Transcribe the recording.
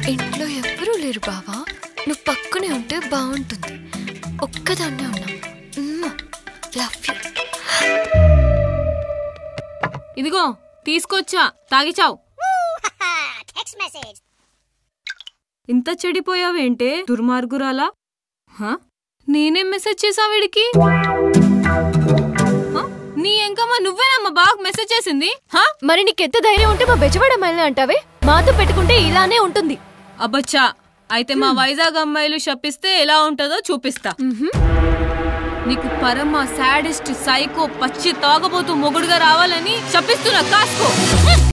ఇంట్లో ఎవ్వరూ లేరు బావా నువ్వు పక్కనే ఉంటే బాగుంటుంది ఒక్కదాన్నే ఉన్నా లవ్ యూ ఇదిగో తీసుకొచ్చా తాగిచావు ఇంత చెడిపోయావేంటే దుర్మార్గురాలా హ? నేనేం మెసేజ్ చేసా వీడికి హ? నీ ఎంకమ్మ నువ్వేనమ్మా బాగా మెసేజ్ చేసింది హ? మరి నీకెంత ధైర్యం ఉంటే మా బెజవాడ అమ్మాయిని అంటావే మాతో పెట్టుకుంటే ఇలానే ఉంటుంది అబ్బచ్చా అయితే మా వైజాగ్ అమ్మాయిలు శపిస్తే ఎలా ఉంటుందో చూపిస్తా నీకు పరమ సాడెస్ట్ సైకో పచ్చి తాగబోతూ మొగుడుగా రావాలని శపిస్తున్నా కాసుకో